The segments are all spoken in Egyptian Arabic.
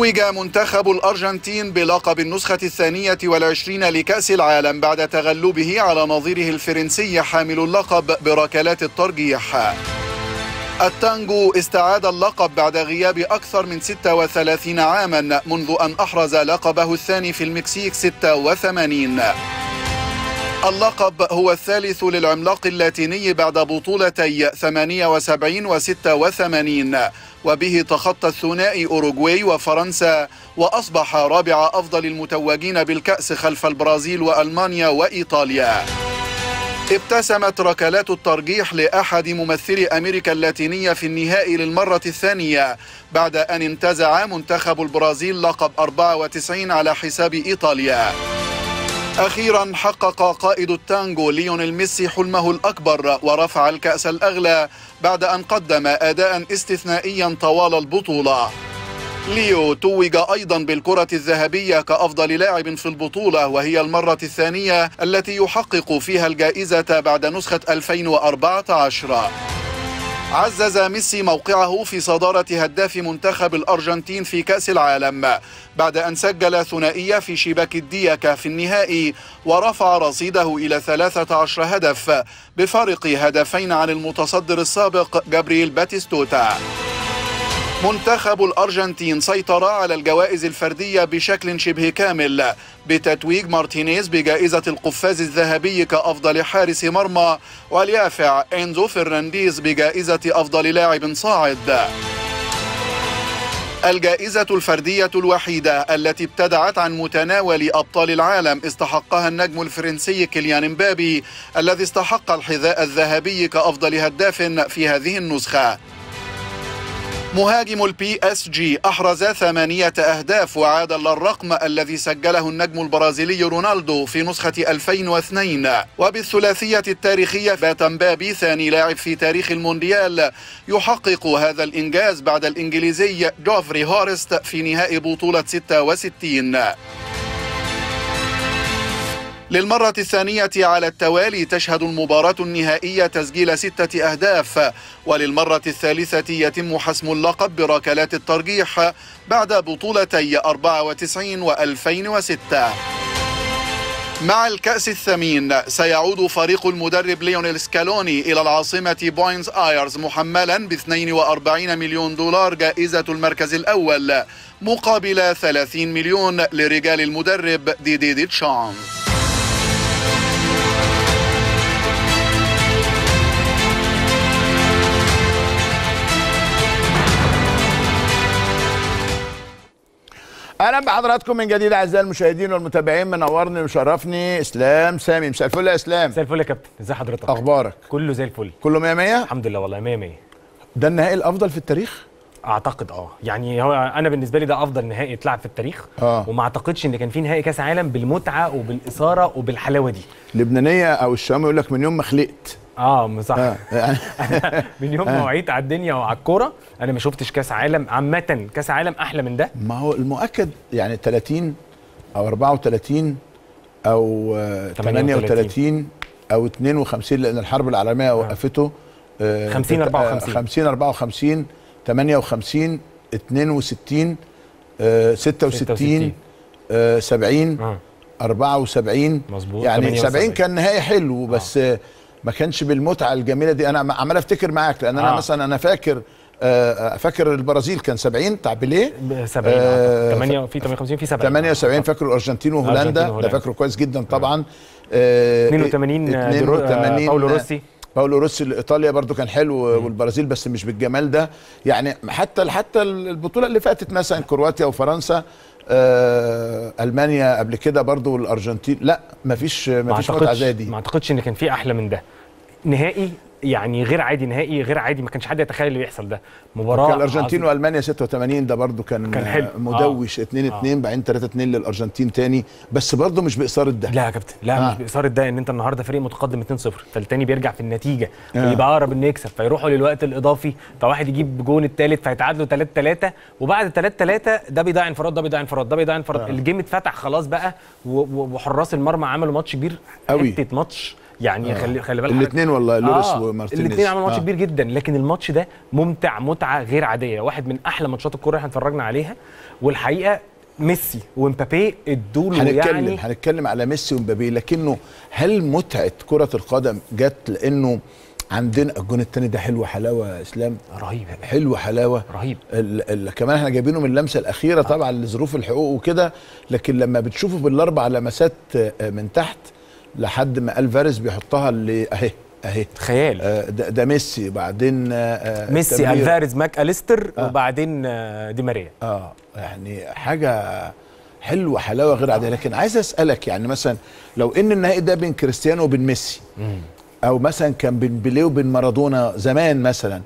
توج منتخب الأرجنتين بلقب النسخة الثانية والعشرين لكأس العالم بعد تغلبه على نظيره الفرنسي حامل اللقب بركلات الترجيح التانجو استعاد اللقب بعد غياب أكثر من 36 عاما منذ أن أحرز لقبه الثاني في المكسيك 86 اللقب هو الثالث للعملاق اللاتيني بعد بطولتي 78 و 86 وبه تخطى الثنائي أوروغواي وفرنسا وأصبح رابع أفضل المتوجين بالكأس خلف البرازيل وألمانيا وإيطاليا ابتسمت ركلات الترجيح لأحد ممثلي أمريكا اللاتينية في النهائي للمرة الثانية بعد أن انتزع منتخب البرازيل لقب 94 على حساب إيطاليا أخيرا حقق قائد التانجو ليونيل ميسي حلمه الأكبر ورفع الكأس الأغلى بعد أن قدم أداء استثنائيا طوال البطولة ليو توج أيضا بالكرة الذهبية كأفضل لاعب في البطولة وهي المرة الثانية التي يحقق فيها الجائزة بعد نسخة 2014 عزز ميسي موقعه في صدارة هداف منتخب الأرجنتين في كأس العالم بعد أن سجل ثنائية في شباك الديكة في النهائي ورفع رصيده إلى 13 هدف بفارق هدفين عن المتصدر السابق جابرييل باتيستوتا منتخب الأرجنتين سيطر على الجوائز الفردية بشكل شبه كامل بتتويج مارتينيز بجائزة القفاز الذهبي كأفضل حارس مرمى واليافع إنزو فرنانديز بجائزة أفضل لاعب صاعد الجائزة الفردية الوحيدة التي ابتدعت عن متناول أبطال العالم استحقها النجم الفرنسي كيليان مبابي الذي استحق الحذاء الذهبي كأفضل هداف في هذه النسخة مهاجم البي اس جي احرز ثمانية اهداف وعاد للرقم الذي سجله النجم البرازيلي رونالدو في نسخة 2002 وبالثلاثية التاريخية بات مبابي ثاني لاعب في تاريخ المونديال يحقق هذا الانجاز بعد الانجليزي جوفري هورست في نهائي بطولة 66 للمرة الثانية على التوالي تشهد المباراة النهائية تسجيل ستة أهداف وللمرة الثالثة يتم حسم اللقب بركلات الترجيح بعد بطولتي 94 و 2006 مع الكأس الثمين سيعود فريق المدرب ليونيل سكالوني إلى العاصمة بوينز آيرز محملا ب 42 مليون دولار جائزة المركز الأول مقابل 30 مليون لرجال المدرب ديدي ديتشان اهلا بحضراتكم من جديد اعزائي المشاهدين والمتابعين منورني وشرفني اسلام سامي مساء الفل يا اسلام زي الفل يا كابتن ازي حضرتك اخبارك كله زي الفل كله 100 100 الحمد لله والله 100 100 ده النهائي الافضل في التاريخ اعتقد اه يعني هو انا بالنسبه لي ده افضل نهائي اتلعب في التاريخ آه. وما اعتقدش ان كان في نهائي كاس عالم بالمتعه وبالاثاره وبالحلاوه دي لبنانيه او الشام يقول لك من يوم ما خلقت اه صح آه. يعني من يوم ما وعيت على الدنيا وعلى الكوره انا ما شفتش كاس عالم عامه كاس عالم احلى من ده ما هو المؤكد يعني 30 او 34 او آه، 38 38 او 52 لان الحرب العالميه وقفته آه، 50 بت- آه، 54. 50 54 58 62 آه، 66 66. آه، 70 اه 74 مظبوط يعني 78. 70 كان نهائي حلو بس آه. ما كانش بالمتعه الجميله دي انا عمال افتكر معاك لان انا آه. مثلا انا فاكر آه، فاكر البرازيل كان 70 بتاع بيليه 70 آه، 8 في 58 في 70 78 فاكر الارجنتين وهولندا الأرجنتين ده وهولندا. فاكره كويس جدا طبعا آه، 82 دي رو- آه، 82 باولو روسي باولو روسي لايطاليا برضو كان حلو والبرازيل بس مش بالجمال ده يعني حتى حتى البطوله اللي فاتت مثلا كرواتيا وفرنسا آه، المانيا قبل كده برضو والارجنتين لا مفيش ما مفيش متعه اعتقدش زي دي ما اعتقدش ان كان في احلى من ده نهائي يعني غير عادي نهائي غير عادي ما كانش حد يتخيل اللي بيحصل ده مباراه كان الارجنتين عظيمة. والمانيا 86 ده برضو كان كان حلو. مدوش 2 2 بعدين 3 2 للارجنتين تاني بس برضو مش باثاره ده لا يا كابتن لا آه. مش باثاره ده ان انت النهارده فريق متقدم 2-0 فالتاني بيرجع في النتيجه آه. فيبقى اقرب انه يكسب فيروحوا للوقت الاضافي فواحد يجيب جون الثالث فيتعادلوا 3 3 وبعد 3 3 ده بيضيع انفراد ده بيضيع انفراد ده بيضيع انفراد آه. الجيم اتفتح خلاص بقى و- و- وحراس المرمى عملوا ماتش كبير أوي. حته ماتش يعني خلي خلي بالك الاثنين والله لوريس آه ومارتينيز الاثنين عملوا ماتش آه. كبير جدا لكن الماتش ده ممتع متعه غير عاديه واحد من احلى ماتشات الكوره اللي احنا اتفرجنا عليها والحقيقه ميسي ومبابي ادوا له هنتكلم يعني هنتكلم على ميسي ومبابي لكنه هل متعه كره القدم جت لانه عندنا الجون الثاني ده حلو حلاوه يا اسلام رهيب حلو حلاوه رهيب ال ال كمان احنا جايبينه من اللمسه الاخيره طبعا لظروف الحقوق وكده لكن لما بتشوفه بالاربع لمسات آه، من تحت لحد ما الفاريز بيحطها اللي اهي اهي خيال آه، ده, ده ميسي بعدين آه، آه، ميسي التمرير. الفاريز ماك اليستر وبعدين آه، دي ماريا اه يعني حاجه حلوه حلاوه غير عاديه لكن عايز اسالك يعني مثلا لو ان النهائي ده بين كريستيانو وبين ميسي او مثلا كان بين بيليه وبين مارادونا زمان مثلا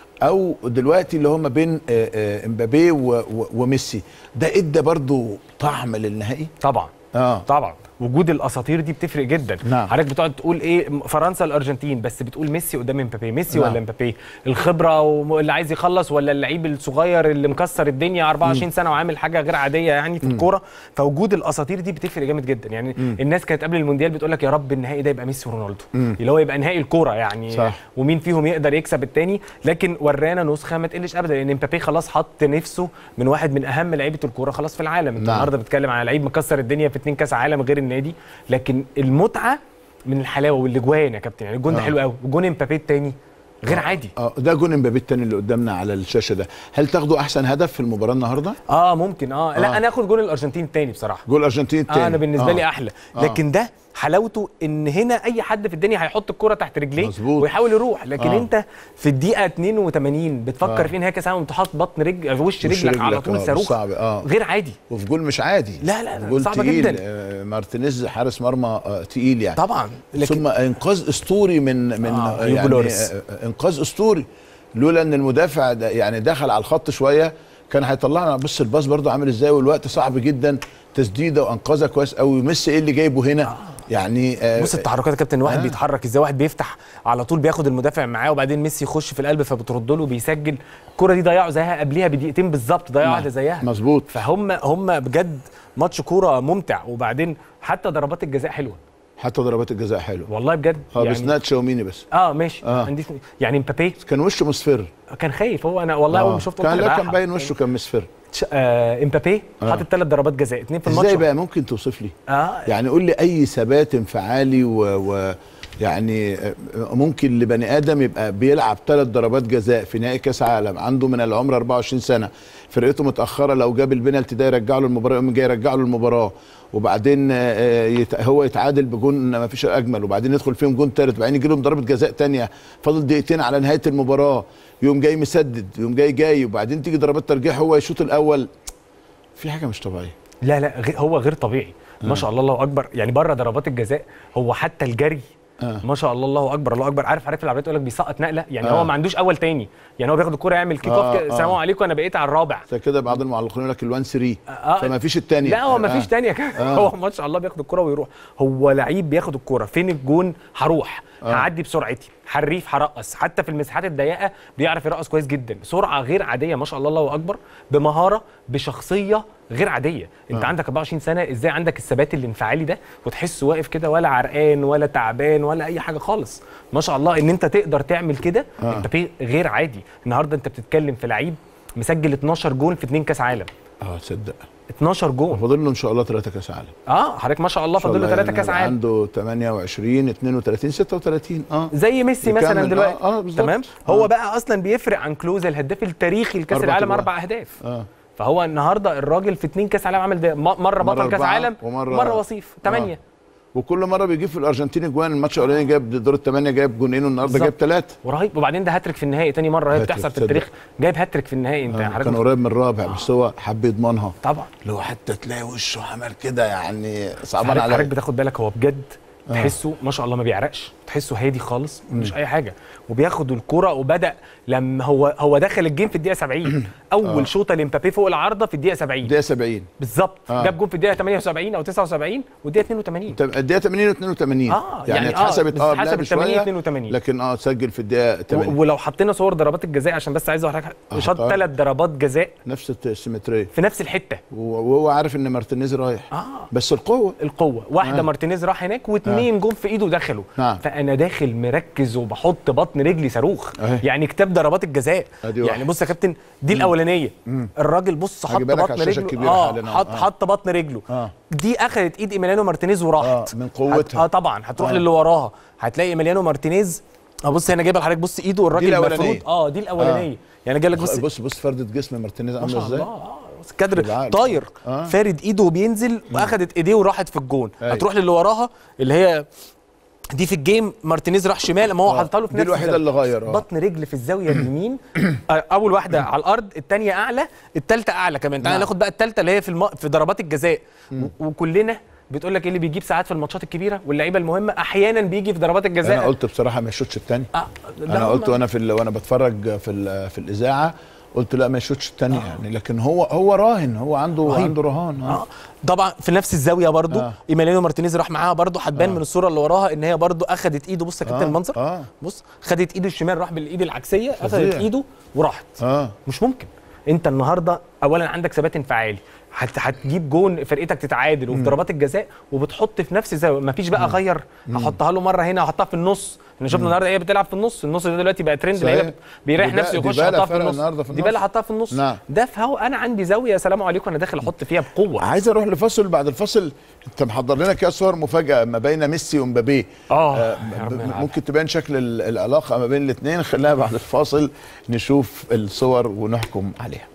او دلوقتي اللي هم بين آه، آه، امبابي و- و- وميسي ده ادى برضو طعم للنهائي طبعا اه طبعا وجود الاساطير دي بتفرق جدا نعم. حضرتك بتقعد تقول ايه فرنسا الارجنتين بس بتقول ميسي قدام امبابي ميسي نعم. ولا امبابي الخبره واللي عايز يخلص ولا اللعيب الصغير اللي مكسر الدنيا 24 سنه وعامل حاجه غير عاديه يعني في الكوره فوجود الاساطير دي بتفرق جامد جدا يعني الناس كانت قبل المونديال بتقول لك يا رب النهائي ده يبقى ميسي ورونالدو اللي هو يبقى نهائي الكوره يعني صح. ومين فيهم يقدر يكسب التاني لكن ورانا نسخه ما تقلش ابدا لان امبابي خلاص حط نفسه من واحد من اهم لعيبه الكوره خلاص في العالم انت نعم. النهارده بتتكلم على لعيب مكسر الدنيا في اتنين كاس عالم غير النادي لكن المتعه من الحلاوه والاجوان يا كابتن يعني الجون ده آه. حلو قوي وجون امبابي التاني غير عادي اه ده جون امبابي التاني اللي قدامنا على الشاشه ده هل تاخدوا احسن هدف في المباراه النهارده اه ممكن اه, لا آه. انا اخد جون الارجنتين التاني بصراحه جول الارجنتين التاني آه انا بالنسبه آه. لي احلى آه. لكن ده حلاوته ان هنا اي حد في الدنيا هيحط الكرة تحت رجليه مظبوط. ويحاول يروح لكن آه. آه. انت في الدقيقه 82 بتفكر آه. في نهايه كاس العالم وانت حاطط بطن رجل وش وش رجلك على رجلك، طول آه، صاروخ صعب، آه. غير عادي وفي جول مش عادي لا، لا، لا، جول صعبة تقيل جدا. آه، مارتينيز حارس مرمى آه، تقيل يعني طبعا لكن ثم انقاذ اسطوري من من آه، آه، هيوجو يعني لوريس. آه، آه، انقاذ اسطوري لولا ان المدافع ده يعني دخل على الخط شويه كان هيطلعنا بص الباص برضو عامل ازاي والوقت صعب جدا تسديده وانقذها كويس قوي ميسي ايه اللي جايبه هنا يعني آه، بص التحركات يا كابتن واحد آه. آه. بيتحرك ازاي واحد بيفتح على طول بياخد المدافع معاه وبعدين ميسي يخش في القلب فبترد له بيسجل الكره دي ضيعوا زيها قبليها بدقيقتين بالظبط ضيعوا نعم. واحده زيها مظبوط فهم هم بجد ماتش كوره ممتع وبعدين حتى ضربات الجزاء حلوه حتى ضربات الجزاء حلوه والله بجد اه بس نات شاوميني بس اه ماشي آه. آه. عنديش يعني مبابي كان وشه مصفر كان خايف هو انا والله اول آه. ما شفته كان قلت لا أنا كان بقى- باين وشه كان مصفر ش- آه امبابي آه. حاطط ثلاث ضربات جزاء اثنين في الماتش ازاي بقى ممكن توصف لي اه يعني قول لي اي ثبات انفعالي و, و يعني آه، ممكن لبني ادم يبقى بيلعب ثلاث ضربات جزاء في نهائي كاس عالم عنده من العمر 24 سنه فرقته متاخره لو جاب البنالتي ده يرجع له المباراه يقوم جاي يرجع له المباراه وبعدين آه، يت- هو يتعادل بجون ما فيش اجمل وبعدين يدخل فيهم جون ثالث وبعدين يجي لهم ضربه جزاء ثانيه فاضل دقيقتين على نهايه المباراه يقوم جاي مسدد يقوم جاي جاي وبعدين تيجي ضربات ترجيح هو يشوط الاول في حاجه مش طبيعيه لا لا غي- هو غير طبيعي ما شاء الله الله اكبر يعني بره ضربات الجزاء هو حتى الجري آه. ما شاء الله الله اكبر الله اكبر عارف عارف في العربيات يقول لك بيسقط نقله يعني آه. هو ما عندوش اول تاني يعني هو بياخد الكوره يعمل كيك اوف آه، كده، آه. السلام عليكم انا بقيت على الرابع زي كده بعض المعلقين يقول لك ال1 3 آه. فما فيش الثانيه لا هو ما فيش تانية كمان آه. هو ما شاء الله بياخد الكرة ويروح هو لعيب بياخد الكرة فين الجون هروح آه. هعدي بسرعتي حريف هرقص حتى في المساحات الضيقه بيعرف يرقص كويس جدا سرعه غير عاديه ما شاء الله الله اكبر بمهاره بشخصيه غير عاديه انت آه. عندك 24 سنه ازاي عندك الثبات الانفعالي ده وتحسه واقف كده ولا عرقان ولا تعبان ولا اي حاجه خالص ما شاء الله ان انت تقدر تعمل كده آه. انت في غير عادي النهارده انت بتتكلم في لعيب مسجل 12 جون في 2 كاس عالم اه تصدق 12 جون فاضل له ان شاء الله ثلاثه كاس عالم اه حضرتك ما شاء الله إن شاء فاضل له الله ثلاثه يعني كاس عالم عنده 28 32 36 اه زي ميسي يكمل. مثلا دلوقتي آه، آه، بالظبط. تمام هو آه. بقى اصلا بيفرق عن كلوز الهداف التاريخي لكاس أربع العالم أجوال. اربع اهداف اه فهو النهارده الراجل في اتنين كاس عالم عمل ده م- مره بطل كاس أربعة عالم ومرة- مره وصيف ثمانيه وكل مره بيجيب في الارجنتين اجوان الماتش الاولاني جاب دور الثمانيه جاب جونين والنهارده بالظبط. جاب ثلاثه ورهيب وبعدين ده هاتريك في النهائي تاني مره هي هاتريك، بتحصل في تصدق. التاريخ جايب هاتريك في النهائي انت آه. حضرتك كان قريب من الرابع بس هو حب يضمنها طبعا لو حتى تلاقي وشه عمل كده يعني صعبان حضرتك حضرتك عليا بتاخد بالك هو بجد تحسه ما شاء الله ما بيعرقش تحسه هادي خالص مش اي حاجه وبياخد الكرة وبدا لما هو هو دخل الجيم في الدقيقه 70 اول شوطه لمبابي فوق العارضه في الدقيقه 70 الدقيقه 70 بالظبط آه. جاب جون في الدقيقه 78 او 79 والدقيقه 82 طب الدقيقه 80 و 82 آه، يعني يعني آه، اتحسبت اه بتتحسب بلعب 80 شوية، 82. لكن اه سجل في الدقيقه و- 80 ولو حطينا صور ضربات الجزاء عشان بس عايز اوريك آه، شاط آه. ثلاث ضربات جزاء نفس السيمتريه في نفس الحته وهو عارف ان مارتينيز رايح آه. بس القوه القوه واحده آه. آه. مارتينيز راح هناك واثنين جم في ايده دخلوا نعم. فانا داخل مركز وبحط بطن رجلي صاروخ أهي. يعني كتاب ضربات الجزاء أدي يعني واحد. بص يا كابتن دي الاولانيه الراجل بص حط هجيبها لك بطن على الشاشة رجله الكبيرة اه حاليا. حط آه. حط بطن رجله آه. دي اخذت ايد ايميليانو مارتينيز وراحت آه، من هت- قوتها. اه طبعا هتروح آه. للي وراها هتلاقي ايميليانو مارتينيز اه بص هنا جايبه لحضرتك بص ايده الراجل الأولانية. المفروض اه دي الاولانيه يعني جاي لك بص بص بص فردة جسم مارتينيز ما عامله شاء ازاي الله اه بص كادر بالعقل. طاير آه. فارد ايده وبينزل واخدت ايديه وراحت في الجون أيوة. هتروح للي وراها اللي هي دي في الجيم مارتينيز راح شمال ما هو آه. حاططها له في دي نفس الوحيدة الزاوية. اللي غير، آه. بطن رجل في الزاويه اليمين آه، اول واحده على الارض الثانيه اعلى الثالثه اعلى كمان تعالى نعم. ناخد بقى الثالثه اللي هي في الم... في ضربات الجزاء و- وكلنا بتقول لك ايه اللي بيجيب ساعات في الماتشات الكبيره واللعيبه المهمه احيانا بيجي في ضربات الجزاء انا قلت بصراحه ما يشوتش الثاني آه لا انا هم- قلت وانا في ال- وانا بتفرج في ال- في الاذاعه قلت لا ما يشوتش الثاني يعني لكن هو هو راهن هو عنده رهيب. عنده رهان آه. اه طبعا في نفس الزاويه برضو آه. آه. ايميليانو مارتينيز راح معاها برضو هتبان من الصوره اللي وراها ان هي برضو اخذت ايده بص يا كابتن آه، المنظر آه. بص خدت ايده الشمال راح بالايد العكسيه فظيع. اخذت ايده وراحت اه مش ممكن انت النهارده اولا عندك ثبات انفعالي هت هتجيب جون فرقتك تتعادل وفي ضربات الجزاء وبتحط في نفس الزاويه مفيش بقى غير هحطها له مره هنا هحطها في النص احنا شفنا النهارده هي بتلعب في النص النص ده دلوقتي بقى ترند صحيح. اللعيبه بت- بيريح ديبا- نفسه يخش ديبالا يحطها في فعلا النص النهاردة في النص. ديبالا حطها في النص نعم. ده فهو انا عندي زاويه سلام عليكم انا داخل احط فيها بقوه عايز اروح لفاصل بعد الفاصل انت محضر لنا كده صور مفاجاه ما بين ميسي ومبابي آه، آه، يا رب ب- نلعب. ممكن تبان شكل ال- العلاقه ما بين الاثنين خلينا بعد الفاصل نشوف الصور ونحكم عليها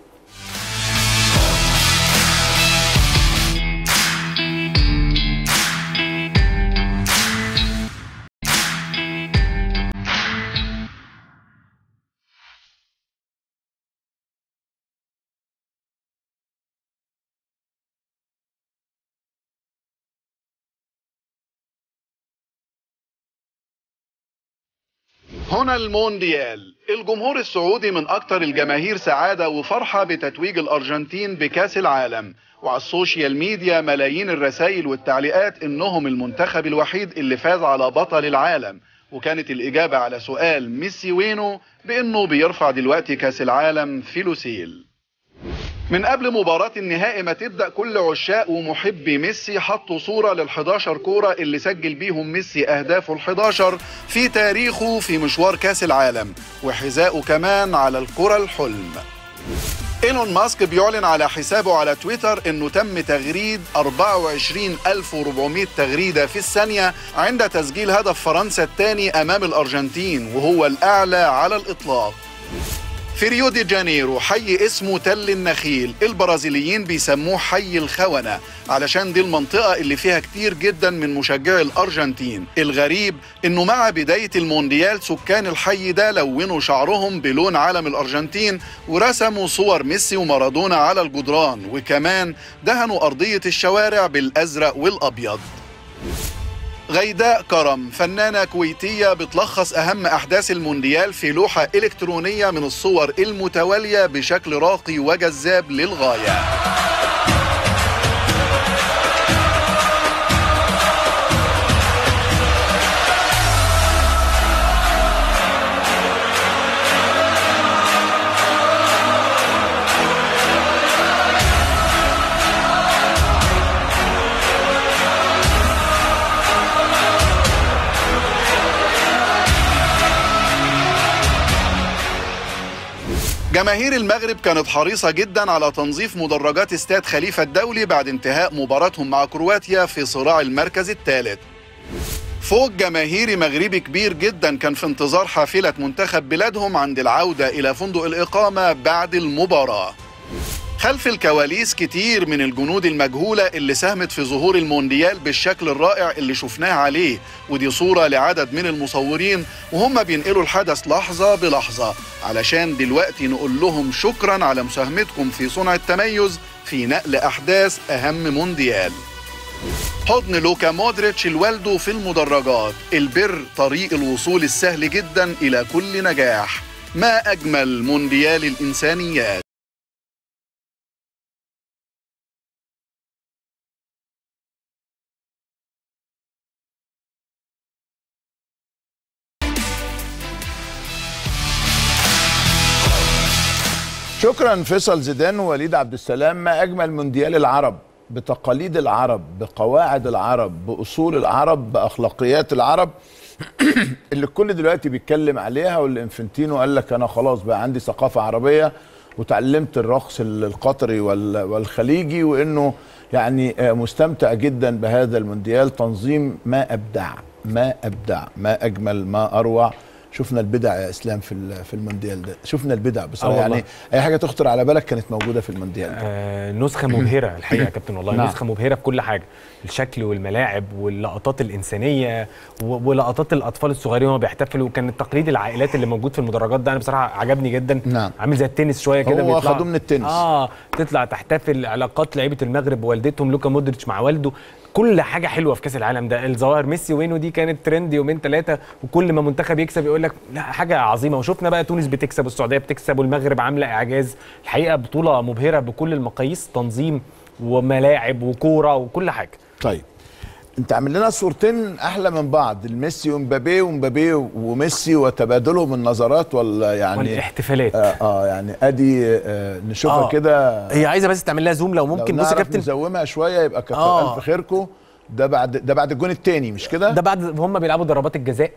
هنا المونديال الجمهور السعودي من أكثر الجماهير سعادة وفرحة بتتويج الأرجنتين بكأس العالم وعلى السوشيال ميديا ملايين الرسائل والتعليقات إنهم المنتخب الوحيد اللي فاز على بطل العالم وكانت الإجابة على سؤال ميسي وينه بإنه بيرفع دلوقتي كأس العالم في لوسيل من قبل مباراة النهائي ما تبدأ كل عشاق ومحبي ميسي حطوا صورة لل11 كورة اللي سجل بيهم ميسي أهدافه ال11 في تاريخه في مشوار كأس العالم وحذاءه كمان على الكرة الحلم ايلون ماسك بيعلن على حسابه على تويتر انه تم تغريد 24400 تغريدة في الثانية عند تسجيل هدف فرنسا الثاني امام الارجنتين وهو الاعلى على الاطلاق في ريو دي جانيرو حي اسمه تل النخيل البرازيليين بيسموه حي الخونة علشان دي المنطقة اللي فيها كتير جدا من مشجعي الأرجنتين الغريب إنه مع بداية المونديال سكان الحي ده لونوا شعرهم بلون علم الأرجنتين ورسموا صور ميسي ومارادونا على الجدران وكمان دهنوا أرضية الشوارع بالأزرق والأبيض غيداء كرم فنانة كويتية بتلخص أهم أحداث المونديال في لوحة إلكترونية من الصور المتوالية بشكل راقي وجذاب للغاية جماهير المغرب كانت حريصة جدا على تنظيف مدرجات استاد خليفة الدولي بعد انتهاء مباراتهم مع كرواتيا في صراع المركز الثالث فوق جماهيري مغربي كبير جدا كان في انتظار حافلة منتخب بلادهم عند العودة إلى فندق الإقامة بعد المباراة خلف الكواليس كتير من الجنود المجهولة اللي ساهمت في ظهور المونديال بالشكل الرائع اللي شفناه عليه ودي صورة لعدد من المصورين وهم بينقلوا الحدث لحظة بلحظة علشان دلوقتي نقول لهم شكرا على مساهمتكم في صنع التميز في نقل أحداث أهم مونديال حضن لوكا مودريتش لوالده في المدرجات البر طريق الوصول السهل جدا إلى كل نجاح ما أجمل مونديال الإنسانيات شكرا فيصل زيدان ووليد عبد السلام ما اجمل مونديال العرب بتقاليد العرب بقواعد العرب باصول العرب باخلاقيات العرب اللي الكل دلوقتي بيتكلم عليها واللي انفنتينو قال لك انا خلاص بقى عندي ثقافه عربيه وتعلمت الرقص القطري وال- والخليجي وانه يعني آه، مستمتع جدا بهذا المونديال تنظيم ما ابدع ما ابدع ما اجمل ما اروع شفنا البدع يا اسلام في ال- في المونديال ده شفنا البدع بصراحه آه والله. يعني اي حاجه تخطر على بالك كانت موجوده في المونديال ده آه نسخه مبهره الحقيقه يا كابتن والله نعم. نسخه مبهره في كل حاجه الشكل والملاعب واللقطات الانسانيه و- ولقطات الاطفال الصغيرين وهم بيحتفلوا كان التقليد العائلات اللي موجود في المدرجات ده انا بصراحه عجبني جدا نعم. عامل زي التنس شويه كده هو بيطلعوا- خدوه من التنس. اه تطلع تحتفل علاقات لعيبه المغرب بوالدتهم لوكا مودريتش مع والده كل حاجه حلوه في كاس العالم ده الظواهر ميسي وينو دي كانت ترند يومين ثلاثه وكل ما منتخب يكسب يقول لك لا حاجه عظيمه وشفنا بقى تونس بتكسب والسعوديه بتكسب والمغرب عامله اعجاز الحقيقه بطوله مبهره بكل المقاييس تنظيم وملاعب وكوره وكل حاجه طيب انت عامل لنا صورتين احلى من بعض الميسي ومبابي ومبابي وميسي وتبادلهم النظرات ولا يعني والاحتفالات آه, اه يعني ادي آه نشوفها آه. كده هي عايزه بس تعمل لها زوم لو لو ممكن بص يا نعرف كابتن نزومها شويه يبقى كتر آه. الف خيركم ده بعد ده بعد الجون الثاني مش كده ده بعد هم بيلعبوا ضربات الجزاء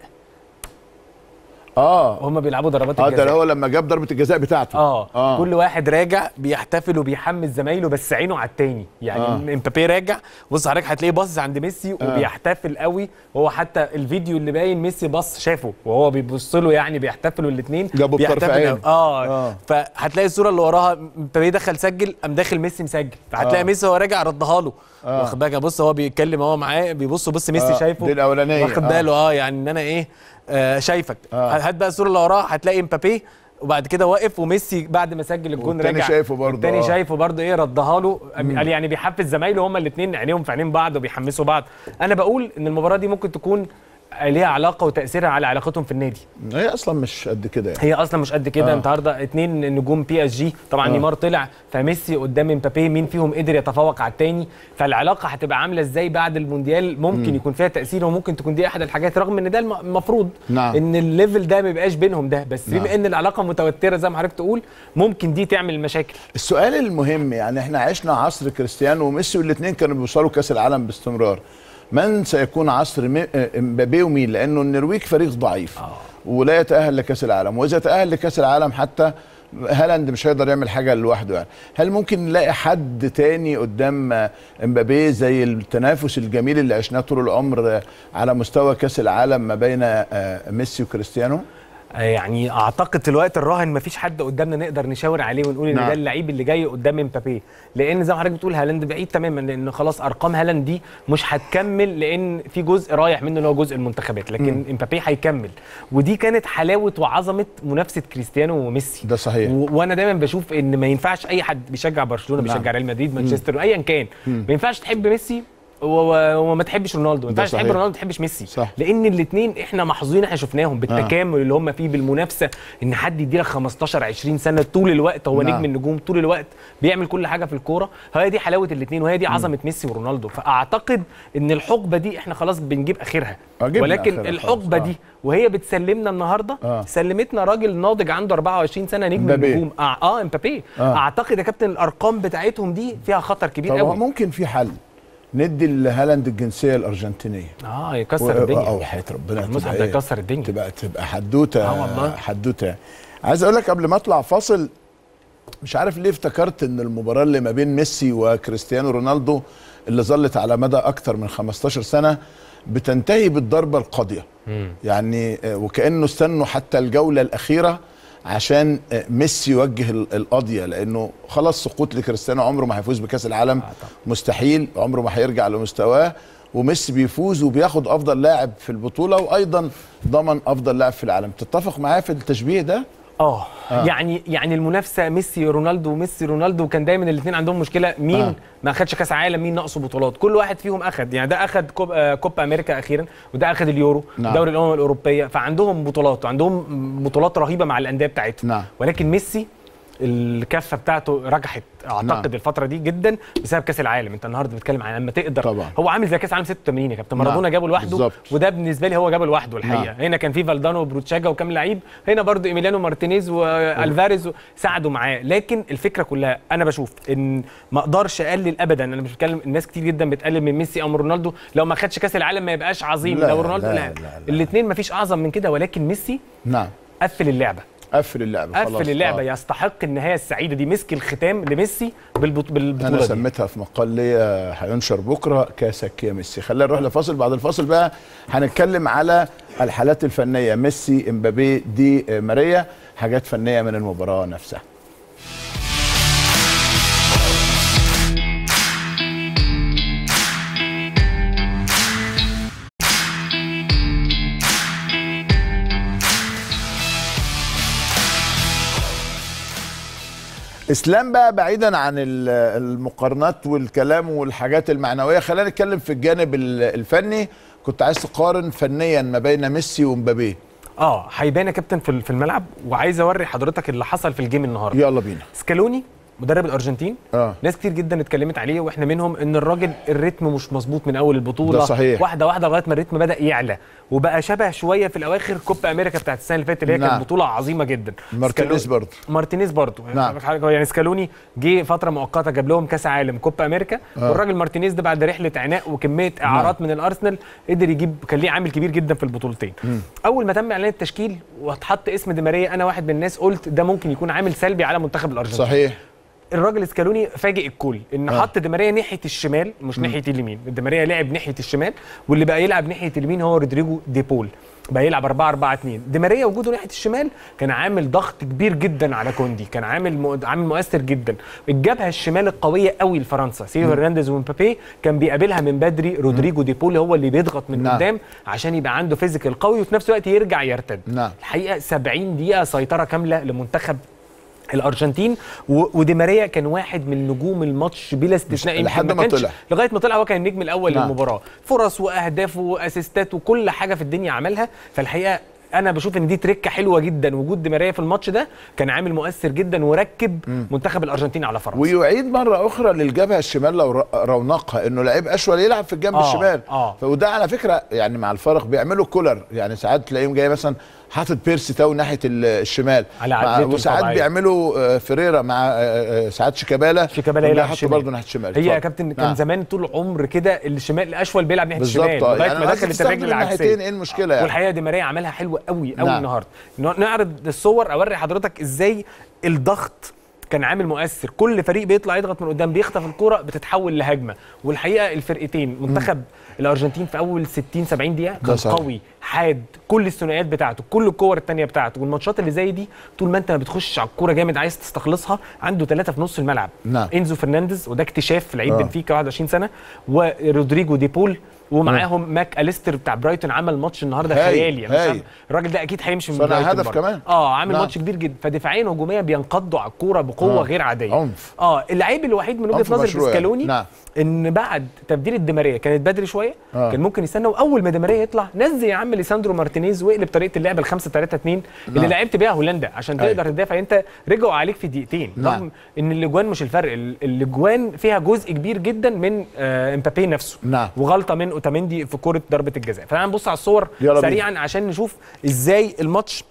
اه وهم بيلعبوا ضربات اه ده الجزاء اللي هو لما جاب ضربه الجزاء بتاعته اه, آه. كل واحد راجع بيحتفل وبيحمس زمايله بس عينه على التاني يعني آه. آه. امبابي راجع بص حضرتك هتلاقيه باصص عند ميسي آه. وبيحتفل قوي هو حتى الفيديو اللي باين ميسي بص شافه وهو بيبص له يعني بيحتفلوا الاثنين جابوا بطرف عين. اه, آه. آه. فهتلاقي الصوره اللي وراها امبابي دخل سجل قام داخل ميسي مسجل فهتلاقي آه. آه. ميسي وهو راجع ردها له آه. آه. واخد بالك بص هو بيتكلم هو معاه بيبص بص ميسي آه، آه. شايفه دي الأولانية، واخد آه. باله اه يعني ان انا ايه آه شايفك آه. آه. هات بقى الصوره اللي وراها هتلاقي امبابي وبعد كده واقف وميسي بعد ما سجل الجون والتاني رجع شايفه برضه، التاني آه. شايفه برضه ايه ردها له قال يعني بيحفز زمايله هما الاثنين عينيهم في عينين بعض وبيحمسوا بعض انا بقول ان المباراه دي ممكن تكون ليها علاقه وتاثيرها على علاقتهم في النادي هي اصلا مش قد كده يعني هي اصلا مش قد كده آه. آه. النهارده اتنين نجوم بي اس جي طبعا آه. آه. نيمار طلع فميسي قدام امبابي مين فيهم قدر يتفوق على التاني فالعلاقه هتبقى عامله ازاي بعد المونديال ممكن م. يكون فيها تاثير وممكن تكون دي احد الحاجات رغم ان ده الم- المفروض نعم. ان الليفل ده ما يبقاش بينهم ده بس نعم. بما ان العلاقه متوتره زي ما حضرتك تقول ممكن دي تعمل مشاكل السؤال المهم يعني احنا عشنا عصر كريستيانو وميسي والاثنين كانوا بيوصلوا كاس العالم باستمرار من سيكون عصر مي- آه، امبابي ومين لانه النرويج فريق ضعيف آه. ولا يتاهل لكاس العالم واذا تاهل لكاس العالم حتى هالاند مش هيقدر يعمل حاجه لوحده يعني هل ممكن نلاقي حد تاني قدام آه، امبابي زي التنافس الجميل اللي عشناه طول العمر آه، على مستوى كاس العالم ما بين آه، ميسي وكريستيانو آه، يعني اعتقد في الوقت الراهن مفيش حد قدامنا نقدر نشاور عليه ونقول ان نعم. ده اللعيب اللي جاي قدام امبابي لان زي ما حضرتك بتقول هالاند بعيد تماما لان خلاص ارقام هالاند دي مش هتكمل لان في جزء رايح منه اللي هو جزء المنتخبات لكن امبابي هيكمل ودي كانت حلاوه وعظمه منافسه كريستيانو وميسي ده صحيح. و- وانا دايما بشوف ان ما ينفعش اي حد بيشجع برشلونه نعم. بيشجع ريال مدريد مانشستر ايا كان ما ينفعش تحب ميسي و- و- وما تحبش رونالدو ما ده ينفعش تحب صحيح. رونالدو ما تحبش ميسي صح. لان الاثنين احنا محظوظين احنا شفناهم بالتكامل اللي هم فيه بالمنافسه ان حد يديلك 15 20 سنه طول الوقت هو نعم. نجم النجوم طول الوقت بيعمل كل حاجه في الكوره هي دي حلاوه الاثنين وهي دي عظمه ميسي ورونالدو فاعتقد ان الحقبه دي احنا خلاص بنجيب اخرها آه، جبنا ولكن آخرها الحقبه خلاص، آه. دي وهي بتسلمنا النهارده آه. سلمتنا راجل ناضج عنده 24 سنه نجم مبابي. النجوم اه, آه امبابي آه. آه. اعتقد يا كابتن الارقام بتاعتهم دي فيها خطر كبير طب هو قوي ممكن في حل ندي لهالاند الجنسيه الارجنتينيه اه يكسر الدنيا او حياه ربنا المصحف تبقى ده إيه؟ يكسر الدنيا تبقى تبقى حدوته آه والله. حدوته عايز اقول لك قبل ما اطلع فاصل مش عارف ليه افتكرت ان المباراه اللي ما بين ميسي وكريستيانو رونالدو اللي ظلت على مدى اكتر من 15 سنه بتنتهي بالضربه القاضيه يعني آه، وكانه استنوا حتى الجوله الاخيره عشان آه، ميسي يوجه ال- القضيه لانه خلاص سقوط لكريستيانو عمره ما هيفوز بكاس العالم مستحيل عمره ما هيرجع لمستواه وميسي بيفوز وبياخد افضل لاعب في البطوله وايضا ضمن افضل لاعب في العالم تتفق معايا في التشبيه ده اه يعني يعني المنافسه ميسي رونالدو ميسي رونالدو كان دايما الاثنين عندهم مشكله مين آه. آه. ما اخدش كاس عالم مين ناقصه بطولات كل واحد فيهم اخد يعني ده اخد كوب آه كوبا امريكا اخيرا وده اخد اليورو نعم. نعم. دوري الامم الاوروبيه فعندهم بطولات وعندهم بطولات رهيبه مع الانديه بتاعتهم نعم. ولكن ميسي الكفه بتاعته رجحت اعتقد نعم. نعم. الفتره دي جدا بسبب كاس العالم انت النهارده بتتكلم عن لما تقدر طبعا. هو عامل زي كاس عالم 86 يا كابتن نعم. مارادونا جابه لوحده بالظبط. وده بالنسبه لي هو جابه لوحده الحقيقه نعم. هنا كان في فالدانو وبروتشاجا وكام لعيب هنا برضو ايميليانو مارتينيز والفاريز ساعدوا معاه لكن الفكره كلها انا بشوف ان ما اقدرش اقلل ابدا انا مش بتكلم الناس كتير جدا بتقلل من ميسي او من رونالدو لو ما خدش كاس العالم ما يبقاش عظيم لا، لو رونالدو لا، لا, لا، لا, لا. الاثنين ما فيش اعظم من كده ولكن ميسي نعم قفل اللعبه قفل اللعبه خلاص قفل اللعبه آه. يستحق النهايه السعيده دي مسك الختام لميسي بالبط... بالبطوله انا دي. سميتها في مقال ليا هينشر بكره كاسك يا ميسي خلينا نروح لفاصل بعد الفاصل بقى هنتكلم على الحالات الفنيه ميسي امبابي دي آه، ماريا حاجات فنيه من المباراه نفسها اسلام بقى بعيدا عن ال- المقارنات والكلام والحاجات المعنويه خلينا نتكلم في الجانب ال- الفني كنت عايز تقارن فنيا ما بين ميسي ومبابي اه هيبان يا كابتن في في الملعب وعايز اوري حضرتك اللي حصل في الجيم النهارده يلا بينا سكالوني مدرب الارجنتين اه ناس كتير جدا اتكلمت عليه واحنا منهم ان الراجل الريتم مش مظبوط من اول البطوله ده صحيح. واحده واحده لغايه ما الريتم بدا يعلى وبقى شبه شويه في الاواخر كوبا امريكا بتاعت السنه اللي فاتت اللي هي نعم. كانت بطوله عظيمه جدا مارتينيز سكالوني- برضه مارتينيز برضه نعم. نعم. يعني سكالوني جه فتره مؤقته جاب لهم كاس عالم كوبا امريكا آه. والراجل مارتينيز ده بعد رحله عناء وكميه اعارات من الارسنال قدر يجيب كان ليه عامل كبير جدا في البطولتين اول ما تم اعلان التشكيل واتحط اسم دي ماريا انا واحد من الناس قلت ده ممكن يكون عامل سلبي على منتخب الارجنتين صحيح الراجل اسكالوني فاجئ الكل ان آه. حط دي ماريا ناحيه الشمال مش ناحيه اليمين دي ماريا لعب ناحيه الشمال واللي بقى يلعب ناحيه اليمين هو رودريجو دي بول بقى يلعب 4 4 2 دي ماريا وجوده ناحيه الشمال كان عامل ضغط كبير جدا على كوندي كان عامل مؤ... عامل مؤثر جدا الجبهه الشمال القويه قوي لفرنسا سيو هرنانديز ومبابي كان بيقابلها من بدري رودريجو دي بول هو اللي بيضغط من نعم. قدام عشان يبقى عنده فيزيكال قوي وفي نفس الوقت يرجع يرتد نعم. الحقيقه 70 دقيقه سيطره كامله لمنتخب الارجنتين و- ودي ماريا كان واحد من نجوم الماتش بلا استثناء يمكن لحد ما كانش- طلع. لغايه ما طلع هو كان النجم الاول نعم. للمباراه فرص واهداف واسيستات وكل حاجه في الدنيا عملها فالحقيقه انا بشوف ان دي تركه حلوه جدا وجود دي ماريا في الماتش ده كان عامل مؤثر جدا وركب منتخب الارجنتين على فرنسا ويعيد مره اخرى للجبهه الشمال لو ر- رونقها انه لعيب اشول يلعب في الجنب آه، الشمال آه. وده على فكره يعني مع الفرق بيعملوا كولر يعني ساعات تلاقيهم جاي مثلا حاطط بيرسي تاو ناحيه ال- الشمال على مع- عدلته وساعات الطبيعية. بيعملوا آه، فريرا مع آه، آه، ساعات شيكابالا شيكابالا يلعب يحطوا شمال برضه ناحيه الشمال هي يا اتفضل. كابتن كان نعم. زمان طول عمر كده الشمال الاشول بيلعب ناحيه بالظبط الشمال آه. لغايه يعني ما أنا دخلت تستخدم الرجل العكسيه الناحيتين ايه المشكله يعني والحقيقه دي ماريا عملها حلوه قوي قوي نعم. النهارده ن- نعرض الصور اوري حضرتك ازاي الضغط كان عامل مؤثر كل فريق بيطلع يضغط من قدام بيخطف الكوره بتتحول لهجمه والحقيقه الفرقتين منتخب الارجنتين في اول 60 70 دقيقه ده كان صحيح. قوي حاد كل الثنائيات بتاعته كل الكور الثانيه بتاعته والماتشات اللي زي دي طول ما انت ما بتخش على الكوره جامد عايز تستخلصها عنده ثلاثه في نص الملعب نعم. انزو فرنانديز وده اكتشاف لعيب آه. بنفيكا 21 سنه ورودريجو دي بول ومعاهم ماك اليستر بتاع برايتون عمل ماتش النهارده هايل، خيالي أنا مش هايل. عارف- الراجل ده اكيد هيمشي من صنع برايتون هدف برضه. كمان. اه عامل نعم. ماتش كبير جدا فدفاعيا وهجوميا بينقضوا على الكوره بقوه آه. غير عاديه عنف. اه اللعيب الوحيد من وجهه عنف نظري في مشروع يعني. سكالوني نعم. ان بعد تبديل الدماريه كانت بدري شويه آه. كان ممكن يستنى واول ما دماريه يطلع نزل يا عم ليساندرو مارتينيز واقلب طريقه اللعب ال 5 3 2 اللي نعم. لعبت بيها هولندا عشان أيوة. تقدر تدافع انت رجعوا عليك في دقيقتين نعم. رغم ان الاجوان مش الفرق ال- الاجوان فيها جزء كبير جدا من آه امبابي نفسه نعم. وغلطه من اوتاميندي في كره ضربه الجزاء فانا نبص على الصور يلا بينا. سريعا عشان نشوف ازاي الماتش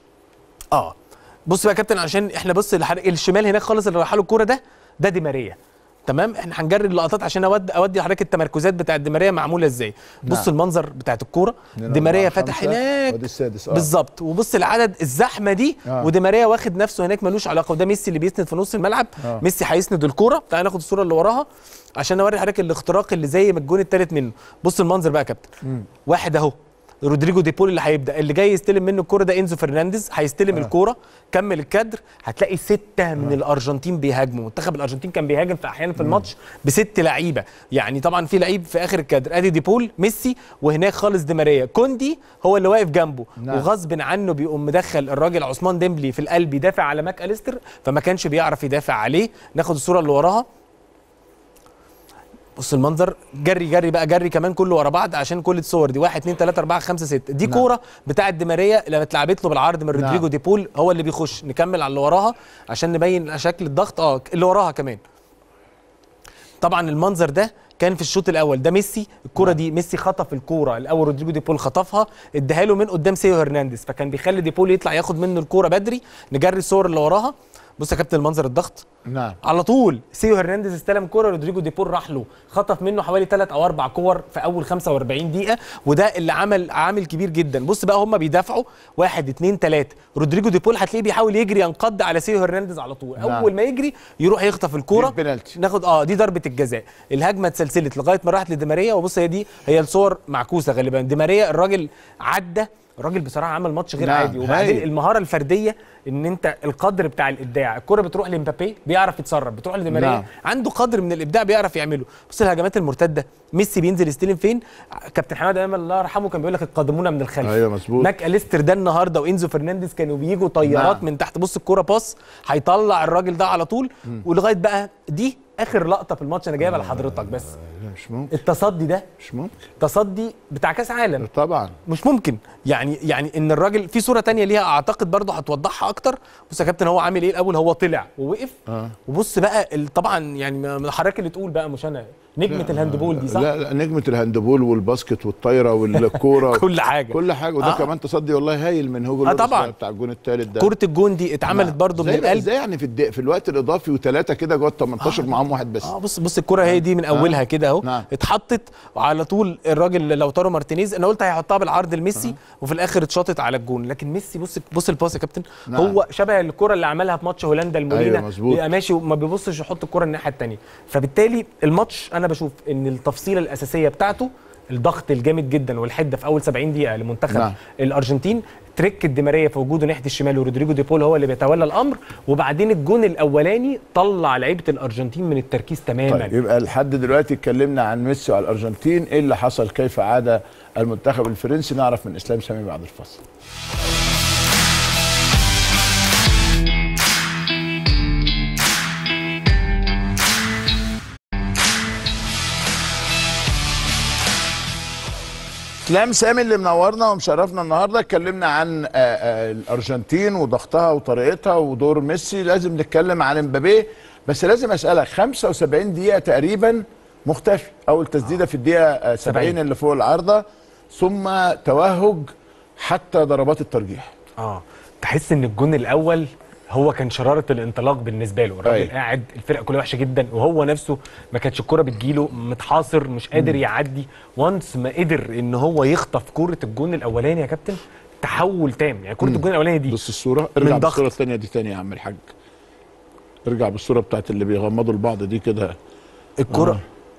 اه بص بقى يا كابتن عشان احنا بص الحر- الشمال هناك خالص اللي رايح له الكوره ده ده دي ماريا تمام احنا هنجري اللقطات عشان اودي اودي لحضرتك التمركزات بتاعت دي ماريا معموله ازاي بص نعم. المنظر بتاعت الكوره اتنين، دي ماريا أربعة، فتح خمسة، هناك ودي السادس اه بالظبط وبص العدد الزحمه دي آه. ودي ماريا واخد نفسه هناك ملوش علاقه وده ميسي اللي بيسند في نص الملعب آه. ميسي هيسند الكوره تعال ناخد الصوره اللي وراها عشان اوري حضرتك الاختراق اللي زي ما الجون التالت منه بص المنظر بقى يا كابتن واحد اهو رودريجو ديبول اللي هيبدا اللي جاي يستلم منه الكوره ده انزو فرنانديز هيستلم آه. الكوره كمل الكادر هتلاقي سته من الارجنتين بيهاجموا منتخب الارجنتين كان بيهاجم في احيانا في الماتش بست لعيبه يعني طبعا في لعيب في اخر الكادر ادي ديبول ميسي وهناك خالص دي ماريا كوندي هو اللي واقف جنبه نعم. وغصب عنه بيقوم مدخل الراجل عثمان ديمبلي في القلب يدافع على ماك اليستر فما كانش بيعرف يدافع عليه ناخد الصوره اللي وراها بص المنظر جري جري بقى جري كمان كله ورا بعض عشان كل الصور دي 1 2 3 4 5 6 دي نعم. كوره بتاعه دي ماريا لما اتلعبت له بالعرض من رودريجو نعم. دي بول هو اللي بيخش نكمل على اللي وراها عشان نبين شكل الضغط اه اللي وراها كمان طبعا المنظر ده كان في الشوط الاول ده ميسي الكوره دي ميسي خطف الكوره الاول رودريجو دي بول خطفها اداها له من قدام سيو هرنانديز فكان بيخلي دي بول يطلع ياخد منه الكوره بدري نجري الصور اللي وراها بص يا كابتن المنظر الضغط نعم على طول سيو هرنانديز استلم كوره رودريجو دي بول راح له خطف منه حوالي 3 او 4 كور في اول 45 دقيقه وده اللي عمل عامل كبير جدا بص بقى هم بيدافعوا 1 2 3 رودريجو دي بول هتلاقيه بيحاول يجري ينقض على سيو هرنانديز على طول نعم. اول ما يجري يروح يخطف الكوره دي البنالتي. ناخد اه دي ضربه الجزاء الهجمه اتسلسلت لغايه ما راحت لدي ماريا وبص هي دي هي الصور معكوسه غالبا دي ماريا الراجل عدى الراجل بصراحه عمل ماتش غير نعم، عادي وبعدين هايل. المهاره الفرديه ان انت القدر بتاع الابداع الكره بتروح لمبابي بيعرف يتصرف بتروح لدي ماريا نعم. عنده قدر من الابداع بيعرف يعمله بص الهجمات المرتده ميسي بينزل يستلم فين كابتن حماد امام الله يرحمه كان بيقول لك القادمون من الخلف أيوة مظبوط. ماك اليستر ده النهارده وانزو فرنانديز كانوا بيجوا طيارات نعم. من تحت بص الكوره باص هيطلع الراجل ده على طول ولغايه بقى دي اخر لقطه في الماتش انا جايبها لحضرتك بس مش ممكن التصدي ده مش ممكن تصدي بتاع كاس عالم طبعا مش ممكن يعني يعني ان الراجل في صوره تانية ليها اعتقد برضه هتوضحها اكتر بص يا كابتن هو عامل ايه الاول هو طلع ووقف آه. وبص بقى ال- طبعا يعني من حضرتك اللي تقول بقى مش انا نجمه الهاندبول دي صح لا لا نجمه الهاندبول والباسكت والطايره والكوره كل حاجه كل حاجه وده آه. آه. كمان تصدي والله هايل من هوجو آه لوريس طبعاً. بقى بتاع الجون الثالث ده كره الجون دي اتعملت برضه من زي القلب ازاي يعني في الدق في الوقت الاضافي وثلاثه كده جوه ال 18 معاهم واحد بس اه بص بص الكره هي دي من اولها كده اهو نعم. اتحطت على طول الراجل لوتارو مارتينيز انا قلت هيحطها بالعرض لميسي وفي الاخر اتشاطت على الجون لكن ميسي بص بص الباس يا كابتن نعم. هو شبه الكره اللي عملها في ماتش هولندا المولينا أيوة مظبوط. بيبقى ماشي وما بيبصش يحط الكره الناحيه الثانيه فبالتالي الماتش انا بشوف ان التفصيله الاساسيه بتاعته الضغط الجامد جدا والحده في اول 70 دقيقه لمنتخب نعم. نعم. الارجنتين تريك الدماريه في وجوده ناحيه الشمال ورودريجو دي بول هو اللي بيتولى الامر وبعدين الجون الاولاني طلع لعيبه الارجنتين من التركيز تماما طيب يبقى لحد دلوقتي اتكلمنا عن ميسي وعلى الارجنتين ايه اللي حصل كيف عاد المنتخب الفرنسي نعرف من اسلام سامي بعد الفصل اسلام سامي اللي منورنا ومشرفنا النهارده اتكلمنا عن آه، آه، الارجنتين وضغطها وطريقتها ودور ميسي لازم نتكلم عن امبابي بس لازم اسالك 75 دقيقه تقريبا مختفي اول تسديده في الدقيقه آه، 70 70. اللي فوق العارضه ثم توهج حتى ضربات الترجيح اه تحس ان الجون الاول هو كان شراره الانطلاق بالنسبه له الراجل أيوة. قاعد الفرقه كلها وحشه جدا وهو نفسه ما كانتش الكوره بتجيله متحاصر مش قادر يعدي وانس ما قدر ان هو يخطف كوره الجون الاولاني يا كابتن تحول تام يعني كوره الجون الاولاني دي بص الصوره ارجع من ضغط. بالصوره الثانيه دي تاني يا عم الحاج ارجع بالصوره بتاعت اللي بيغمضوا لبعض دي كده الكوره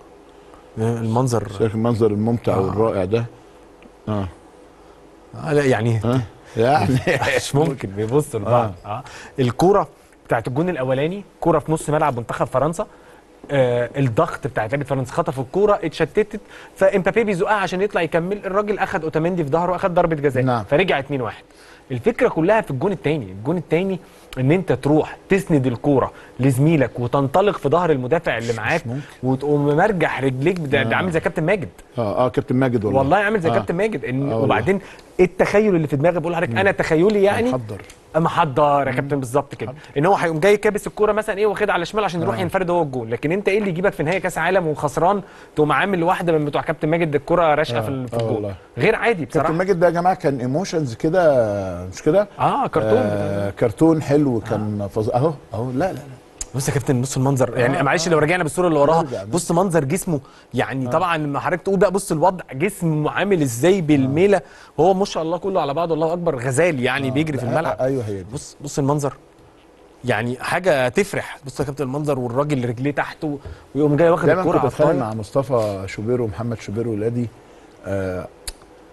المنظر شايف المنظر الممتع والرائع ده اه آه لا يعني اه يعني مش ممكن بيبصوا لبعض اه الكوره بتاعت الجون الاولاني كوره في نص ملعب منتخب فرنسا آه الضغط بتاع لعيبه فرنسا خطفوا الكوره اتشتتت فامبابي بيزقها عشان يطلع يكمل الراجل اخد اوتاميندي في ظهره اخد ضربه جزاء نعم. فرجع 2 1 الفكره كلها في الجون الثاني الجون الثاني ان انت تروح تسند الكوره لزميلك وتنطلق في ظهر المدافع اللي معاك وتقوم مرجح رجليك ده, ده عامل زي كابتن ماجد اه اه كابتن ماجد والله والله عامل زي آه. كابتن ماجد ان آه والله. وبعدين إيه التخيل اللي في دماغي بقول لحضرتك انا تخيلي يعني محضر محضر يا كابتن بالظبط كده ان هو هيقوم جاي كابس الكوره مثلا ايه واخدها على الشمال عشان يروح ينفرد هو الجون لكن انت ايه اللي يجيبك في نهائي كاس عالم وخسران تقوم عامل واحده من بتوع كابتن ماجد الكوره راشقه في ال- في آه الجون والله. غير عادي كابتن بصراحه ماجد ده يا جماعه كان ايموشنز كده مش كده اه كرتون آه كرتون حلو كان فظ... اهو اهو لا لا لا بص يا كابتن بص المنظر يعني آه، معلش آه. لو رجعنا بالصوره اللي وراها ارجع. بص منظر جسمه يعني طبعا لما حضرتك تقول بقى بص الوضع جسمه عامل ازاي بالميله وهو ما شاء الله كله على بعضه الله اكبر غزال يعني بيجري في آه، الملعب آه، ايوه هي دي بص بص المنظر يعني حاجه تفرح بص يا كابتن المنظر والراجل اللي رجليه تحته ويقوم جاي واخد دايما الكوره كنت على بتخانق الطاير مع مصطفى شوبير ومحمد شوبير ولادي آه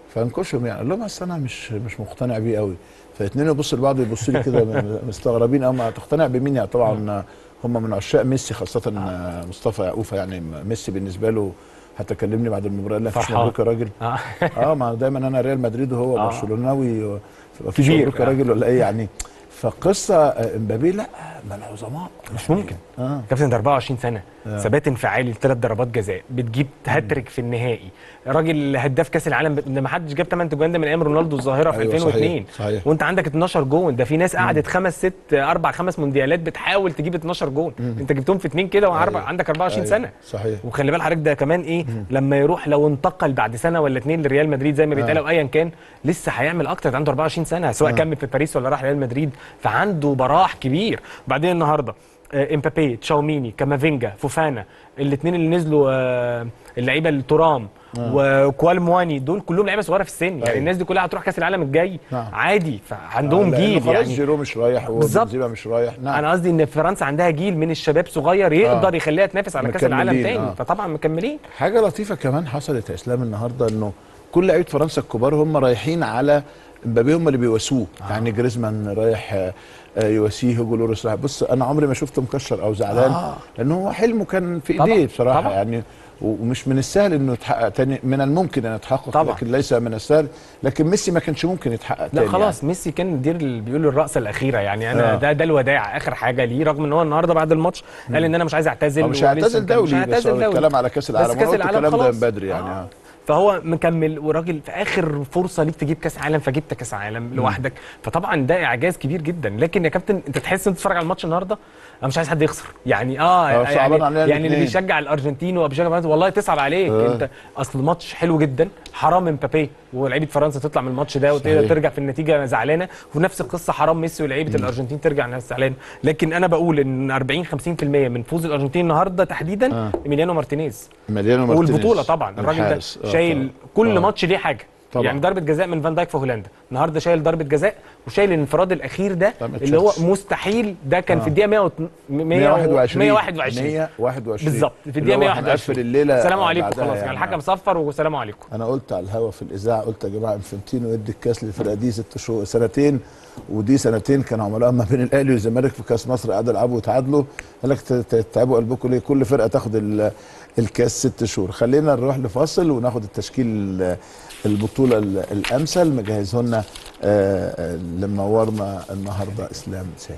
فانكشهم يعني قال لهم اصل انا مش مش مقتنع بيه قوي فالاثنين يبصوا لبعض يبصوا لي كده م- مستغربين قوي ما تقتنع بمين يعني طبعا هم من عشاق ميسي خاصه مصطفى يعقوفه يعني ميسي بالنسبه له حتى كلمني بعد المباراه قال لي مفيش فرحان. مبروك يا راجل آه. اه ما دايما انا ريال مدريد وهو آه. برشلوناوي مفيش كبير. مبروك يا آه. راجل ولا ايه يعني فقصه آه، امبابي لا ما العظماء مش ممكن اه كابتن ده 24 سنه آه. ثبات انفعالي لثلاث ضربات جزاء بتجيب هاتريك في النهائي راجل هداف كاس العالم ب- ده ما حدش جاب 8 جوان ده من ايام رونالدو الظاهره في أيوة، 2002 صحيح، صحيح. وانت عندك 12 جون ده في ناس قعدت خمس ست اربع خمس مونديالات بتحاول تجيب 12 جون انت جبتهم في اثنين كده وعندك أيوة. 24 أيوة، سنه صحيح وخلي بال حضرتك ده كمان ايه لما يروح لو انتقل بعد سنه ولا اتنين لريال مدريد زي ما بيتقال او ايا كان لسه هيعمل اكتر ده عنده 24 سنه سواء كمل في باريس ولا راح ريال مدريد فعنده براح كبير وبعدين النهارده آه، امبابي تشاوميني كامافينجا فوفانا الاثنين اللي نزلوا آه، اللعيبه الترام وكوال مواني دول كلهم لعيبه صغيره في السن يعني أيوة. الناس دي كلها هتروح كاس العالم الجاي نعم. عادي فعندهم لأنه جيل خلاص يعني جيرو مش رايح بالظبط. وبنزيما مش رايح نعم انا قصدي ان فرنسا عندها جيل من الشباب صغير يقدر يخليها تنافس على كاس العالم مكملين، تاني آه. فطبعا مكملين حاجه لطيفه كمان حصلت يا اسلام النهارده انه كل لعيبه فرنسا الكبار هم رايحين على امبابي هم اللي بيواسوه آه. يعني جريزمان رايح آه، آه، يواسيه هوجو لوريس رايح بص انا عمري ما شفته مكشر او زعلان آه. آه. لان هو حلمه كان في طبعاً، ايديه بصراحه طبعاً. يعني و- ومش من السهل انه يتحقق تاني من الممكن ان يتحقق طبعاً. لكن ليس من السهل لكن ميسي ما كانش ممكن يتحقق لا تاني خلاص ميسي كان دير ال- بيقولوا الرقصه الاخيره يعني انا آه. ده ده الوداع اخر حاجه ليه رغم ان هو النهارده بعد الماتش قال ان انا مش عايز اعتزل يعني مش ولسه هيعتزل مكمل. مش دولي بس هيعتزل هو دولي. الكلام على كاس بس العالم كاس أنا قلت العالم الكلام ده خلاص. من بدري يعني آه. آه. فهو مكمل وراجل في اخر فرصه ليك تجيب كاس عالم فجبت كاس عالم لوحدك فطبعا ده اعجاز كبير جدا لكن يا كابتن انت تحس انت تتفرج على الماتش النهارده انا مش عايز حد يخسر يعني اه آه، صعبان يعني, علينا يعني اللي الاتنين. بيشجع الارجنتين وبيشجع فرنسا والله تصعب عليك آه. انت اصل الماتش حلو جدا حرام امبابي ولعيبه فرنسا تطلع من الماتش ده وتقدر صحيح. ترجع في النتيجه زعلانه ونفس القصه حرام ميسي ولعيبه الارجنتين ترجع ناس زعلانه لكن انا بقول ان 40 50% من فوز الارجنتين النهارده تحديدا آه. ايميليانو مارتينيز مليانو مارتينيز والبطوله طبعا الراجل ده الحارس. آه، شايل طبعاً. كل آه. ماتش ليه حاجه طبعاً. يعني ضربه جزاء من فان دايك في هولندا النهارده شايل ضربه جزاء وشايل الانفراد الاخير ده طبعاً اللي هو تشيلسي. مستحيل ده كان آه. في الدقيقه 100 121 121 121 بالظبط في اللي الدقيقه هو 121 هنقفل الليله السلام عليكم بعدها خلاص يعني الحكم صفر والسلام عليكم انا قلت على الهوا في الاذاعه قلت يا جماعه انفنتينو يدي الكاس للفرقه دي ست شهور سنتين ودي سنتين كانوا عملاء ما بين الاهلي والزمالك في كاس مصر قعدوا يلعبوا وتعادلوا قال لك ت- ت- تتعبوا قلبكم ليه كل فرقه تاخد ال- الكاس ست شهور خلينا نروح لفاصل وناخد التشكيل ال- البطوله ال- الامثل مجهزه لنا آه، آه، اللي منورنا النهارده اسلام سامي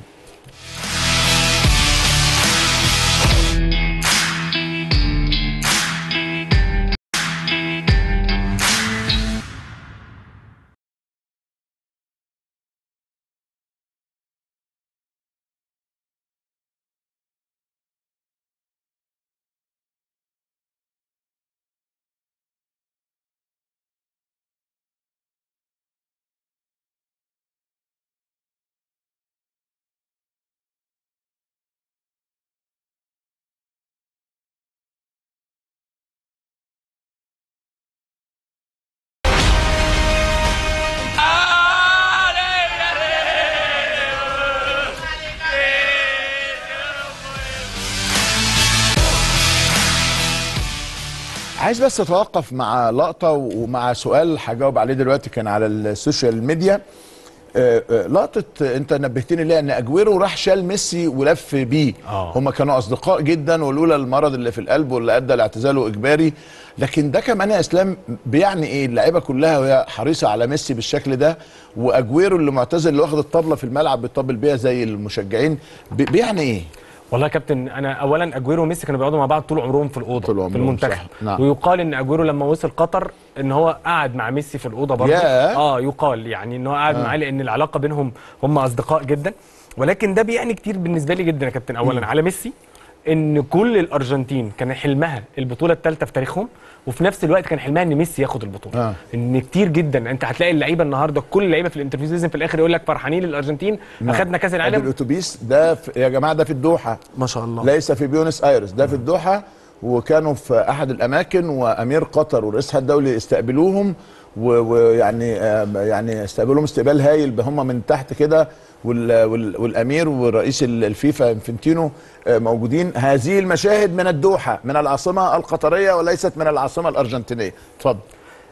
عايز بس اتوقف مع لقطه ومع سؤال هجاوب عليه دلوقتي كان على السوشيال ميديا آه، آه، لقطه آه، انت نبهتني ليها ان اجويرو راح شال ميسي ولف بيه آه. هم كانوا اصدقاء جدا ولولا المرض اللي في القلب واللي ادى لاعتزاله اجباري لكن ده كمان يا اسلام بيعني ايه اللعيبه كلها وهي حريصه على ميسي بالشكل ده واجويرو اللي معتزل اللي واخد الطبله في الملعب بيطبل بيها زي المشجعين بي- بيعني ايه والله يا كابتن انا اولا اجويرو وميسي كانوا بيقعدوا مع بعض طول عمرهم في الاوضه طول في عمرهم، المنتخب صح. نعم. ويقال ان اجويرو لما وصل قطر ان هو قعد مع ميسي في الاوضه برضه ياه. اه يقال يعني ان هو قعد معاه لان العلاقه بينهم هم اصدقاء جدا ولكن ده بيعني كتير بالنسبه لي جدا يا كابتن اولا على ميسي ان كل الارجنتين كان حلمها البطوله الثالثه في تاريخهم وفي نفس الوقت كان حلمها ان ميسي ياخد البطوله آه. ان كتير جدا انت هتلاقي اللعيبه النهارده كل اللعيبه في الانترفيوز لازم في الاخر يقول لك فرحانين للارجنتين اخدنا كاس ادي العالم الاتوبيس ده في يا جماعه ده في الدوحه ما شاء الله ليس في بيونس ايرس ده في الدوحه وكانوا في احد الاماكن وامير قطر ورئيسها الدولي استقبلوهم و- ويعني آه، يعني استقبلوهم استقبال هايل هم من تحت كده وال- وال- والامير ورئيس ال- الفيفا انفنتينو آه، موجودين هذه المشاهد من الدوحه من العاصمه القطريه وليست من العاصمه الارجنتينيه اتفضل